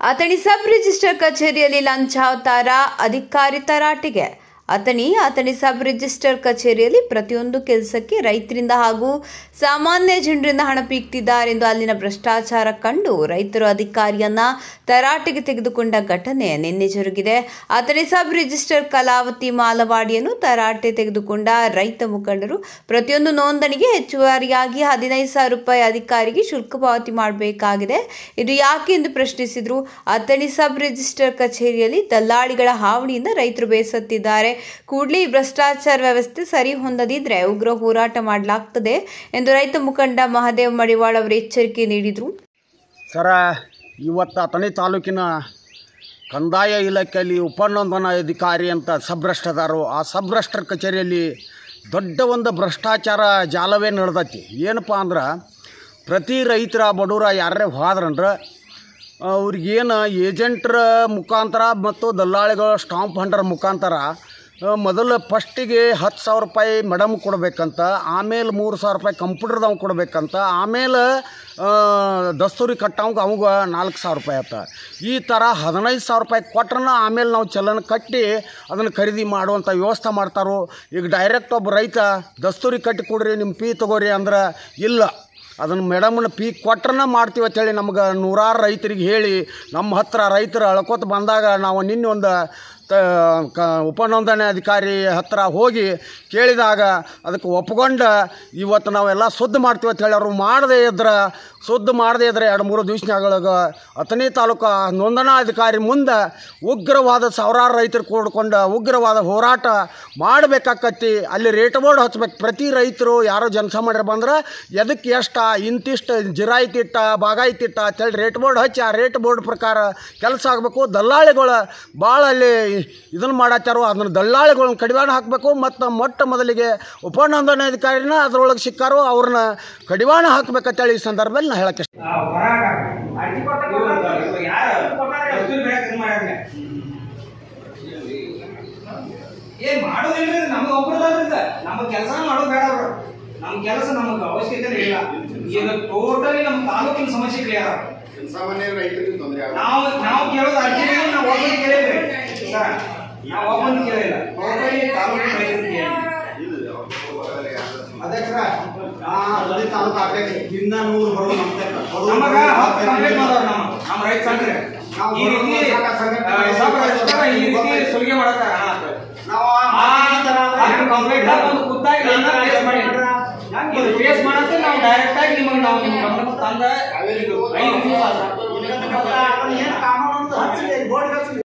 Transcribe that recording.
Athani sub register ಕಚೇರಿಯಲ್ಲಿ ಲಂಚಾವತಾರ ಅಧಿಕಾರಿ ತರಾಟೆಗೆ ಅಥಣಿ ಅಥಣಿ ಸಬ್ ರಿಜಿಸ್ಟರ್ ಕಚೇರಿಯಲ್ಲಿ ಪ್ರತಿಯೊಂದು ಕೆಲಸಕ್ಕೆ ರೈತರಿಂದ ಹಾಗೂ ಸಾಮಾನ್ಯ ಜನರಿಂದ ಹಣ ಪೀಕ್ತಿದ್ದಾರೆಂದು ಅಲ್ಲಿನ ಭ್ರಷ್ಟಾಚಾರ ಕಂಡು ರೈತರು ಅಧಿಕಾರಿಯನ್ನ ತರಾಟೆಗೆ ತೆಗೆದುಕೊಂಡ ಘಟನೆ ನಿನ್ನೆ ಜರುಗಿದೆ ಅಥಣಿ ಸಬ್ ರಿಜಿಸ್ಟರ್ ಕಲಾವತಿ ಮಾಲವಾಡಿಯನ್ನು ತರಾಟೆ ತೆಗೆದುಕೊಂಡ ರೈತ ಮುಖಂಡರು ಪ್ರತಿಯೊಂದು ನೋಂದಣಿಗೆ ಹೆಚ್ಚುವರಿಯಾಗಿ ಹದಿನೈದು ಸಾವಿರ ರೂಪಾಯಿ ಅಧಿಕಾರಿಗೆ ಶುಲ್ಕ ಪಾವತಿ ಮಾಡಬೇಕಾಗಿದೆ ಇದು ಯಾಕೆ ಎಂದು ಪ್ರಶ್ನಿಸಿದ್ರು ಅಥಣಿ ಸಬ್ ರಿಜಿಸ್ಟರ್ ಕಚೇರಿಯಲ್ಲಿ ದಲ್ಲಾಳಿಗಳ ಹಾವಳಿಯಿಂದ ರೈತರು ಬೇಸತ್ತಿದ್ದಾರೆ ಕೂಡಲೇ ಈ ಭ್ರಷ್ಟಾಚಾರ ವ್ಯವಸ್ಥೆ ಸರಿ ಹೊಂದದಿದ್ರೆ ಉಗ್ರ ಹೋರಾಟ ಮಾಡಲಾಗ್ತದೆ ಎಂದು ರೈತ ಮುಖಂಡ ಮಹದೇವ್ ಮಡಿವಾಳ್ ಅವರು ಎಚ್ಚರಿಕೆ ನೀಡಿದರು ಸರ ಇವತ್ತು ಅಥಣಿ ತಾಲೂಕಿನ ಕಂದಾಯ ಇಲಾಖೆಯಲ್ಲಿ ಉಪನೋಂದನಾ ಅಧಿಕಾರಿ ಅಂತ ಸಬ್ಭ್ರಷ್ಟದಾರು ಆ ಸಬ್ಭ್ರಷ್ಟರ ಕಚೇರಿಯಲ್ಲಿ ದೊಡ್ಡ ಒಂದು ಭ್ರಷ್ಟಾಚಾರ ಜಾಲವೇ ನಡೆದೈತಿ ಏನಪ್ಪ ಅಂದ್ರೆ ಪ್ರತಿ ರೈತರ ಬಡವರ ಯಾರೇ ಹೋದ್ರಂದ್ರೆ ಅವ್ರಿಗೇನು ಏಜೆಂಟ್ರ ಮುಖಾಂತರ ಮತ್ತು ದಲ್ಲಾಳಿಗಳ ಸ್ಟಾಂಪ್ ಹಂಡರ್ ಮುಖಾಂತರ ಆ, ಮೊದಲು ಫಸ್ಟಿಗೆ ಹತ್ತು ಸಾವಿರ ರೂಪಾಯಿ ಮೇಡಮ್ ಕೊಡಬೇಕಂತ ಆಮೇಲೆ ಮೂರು ಸಾವಿರ ರೂಪಾಯಿ ಕಂಪ್ಯೂಟರ್ದವ್ ಕೊಡಬೇಕಂತ ಆಮೇಲೆ ಆ, ದಸ್ತೂರಿ ಕಟ್ಟವಂಗೆ ಅವಾಗ ನಾಲ್ಕು ಸಾವಿರ ರೂಪಾಯಿ ಆತ ಈ ಥರ ಹದಿನೈದು ಸಾವಿರ ರೂಪಾಯಿ ಕೊಟ್ರನ ಆಮೇಲೆ ನಾವು ಚಲನ ಕಟ್ಟಿ ಅದನ್ನು ಖರೀದಿ ಮಾಡುವಂಥ ವ್ಯವಸ್ಥೆ ಮಾಡ್ತಾರೋ ಈಗ ಡೈರೆಕ್ಟ್ ಒಬ್ಬ ರೈತ ದಸ್ತೂರಿ ಕಟ್ಟಿ ಕೊಡ್ರಿ ನಿಮ್ಮ ಫೀ ತಗೋರಿ ಅಂದ್ರೆ ಇಲ್ಲ ಅದನ್ನು ಮೇಡಮ್ನ ಪೀ ಕೊಟ್ರನ ಮಾಡ್ತೀವಿ ಅಂತೇಳಿ ನಮ್ಗೆ ನೂರಾರು ರೈತರಿಗೆ ಹೇಳಿ ನಮ್ಮ ಹತ್ರ ರೈತರು ಅಳ್ಕೋತ ಬಂದಾಗ ನಾವು ನಿನ್ನೆ ಒಂದು ತ ಕ ಉಪನೋಂದಣಿ ಅಧಿಕಾರಿ ಹತ್ರ ಹೋಗಿ ಕೇಳಿದಾಗ ಅದಕ್ಕೆ ಒಪ್ಕೊಂಡು ಇವತ್ತು ನಾವೆಲ್ಲ ಸುದ್ದಿ ಮಾಡ್ತೀವಿ ಅಂತ ಹೇಳಿ ಅವರು ಮಾಡದೇ ಇದ್ರೆ ಸುದ್ದಿ ಮಾಡದೇ ಇದ್ರೆ ಎರಡು ಮೂರು ದಿವ್ಸನಾಗ ಅಥಣಿ ತಾಲೂಕು ನೋಂದಣಾಧಿಕಾರಿ ಮುಂದೆ ಉಗ್ರವಾದ ಸಾವಿರಾರು ರೈತರು ಕೂಡ್ಕೊಂಡು ಉಗ್ರವಾದ ಹೋರಾಟ ಮಾಡಬೇಕಾಕತಿ ಅಲ್ಲಿ ರೇಟ್ ಬೋರ್ಡ್ ಹಚ್ಬೇಕು ಪ್ರತಿ ರೈತರು ಯಾರೋ ಜನಸಾಮಾನ್ಯರು ಬಂದ್ರೆ ಎದಕ್ಕೆ ಎಷ್ಟ ಇಂತಿಷ್ಟು ಜಿರಾಯ್ತಿಟ್ಟ ಬಾಗಾಯ್ತಿಟ್ಟ ಅಂತೇಳಿ ರೇಟ್ ಬೋರ್ಡ್ ಹಚ್ಚಿ ಆ ರೇಟ್ ಬೋರ್ಡ್ ಪ್ರಕಾರ ಕೆಲಸ ಆಗಬೇಕು ದಲ್ಲಾಳಿಗಳು ಭಾಳ ಅಲ್ಲಿ ಇದನ್ನು ಮಾಡತ್ತಾರೋ ಅದನ್ನು ದಲ್ಲಾಳಿಗಳನ್ನ ಕಡಿವಾಣ ಹಾಕಬೇಕು ಮತ್ತು ಮೊಟ್ಟ ಮೊದಲಿಗೆ ಉಪನೋಂದಣಾಧಿಕಾರಿನ ಅದರೊಳಗೆ ಸಿಕ್ಕಾರೋ ಅವ್ರನ್ನ ಕಡಿವಾಣ ಹಾಕ್ಬೇಕಂತೇಳಿ ಈ ಸಂದರ್ಭದಲ್ಲಿ ನಾನು ಹೇಳಕ್ಕೆ ಇಷ್ಟ ಏನ್ ಮಾಡೋದಿಲ್ರಿ ನಮ್ಗೆ ಒಬ್ಬರದಲ್ರಿ ನಮ್ಮ ಕೆಲಸ ಮಾಡೋದು ಬೇಡ ಅವ್ರು ನಮ್ಮ ಕೆಲಸ ನಮಗೆ ಅವಶ್ಯಕತೆ ಇಲ್ಲ ಈಗ ಟೋಟಲಿ ನಮ್ಮ ತಾಲೂಕಿನ ಸಮಸ್ಯೆ ಕ್ಲಿಯರ್ ಸಾಮಾನ್ಯ ರೈತರಿಗೆ ತೊಂದರೆ ಆಗುತ್ತೆ ನಾವು ನಾವು ಕೇಳೋದು ಅರ್ಜಿ ನಾವು ಒಬ್ಬನ ಕೇಳಿದ್ರಿ ಸರ್ ನಾವು ಒಬ್ಬನ ಕೇಳಿಲ್ಲ ಟೋಟಲಿ ತಾಲೂಕಿನ ರೈತರಿಗೆ ಕೇಳಿ ಅಧ್ಯಕ್ಷರ ದಲಿತ ತಾಲೂಕು ಅಧ್ಯಕ್ಷ ಹಿಂದ ನೂರು ಬರೋ ನಮಗ ಹತ್ತು ಕಂಪ್ಲೇಂಟ್ ಮಾಡೋರು ನಮ್ಮ ನಮ್ಮ ರೈತ ಸಂಘ ಈ ರೀತಿ ಆ, ಸಬ್ ರಿಜಿಸ್ಟರ್ ಈ ರೀತಿ ಸುಲಿಗೆ ಮಾಡಕ ನಾವು ಕಂಪ್ಲೇಂಟ್ ಒಂದು ಖುದ್ದಾಗಿ ನಾನು ಫೇಸ್ ಮಾಡಿ ಇದು ಫೇಸ್ ಮಾಡಕ್ಕೆ ನಾವು ಡೈರೆಕ್ಟ್ ಆಗಿ ನಿಮಗೆ ನಾವು ನಿಮ್ಮ ಗಮನಕ್ಕೆ ತಂದ ಐದು ದಿವಸ ಆಯ್ತು. ಏನು ಕಾನೂನು ಅಂತ ಹಚ್ಚಿದೆ ಬೋರ್ಡ್ ಹಚ್ಚಿದೆ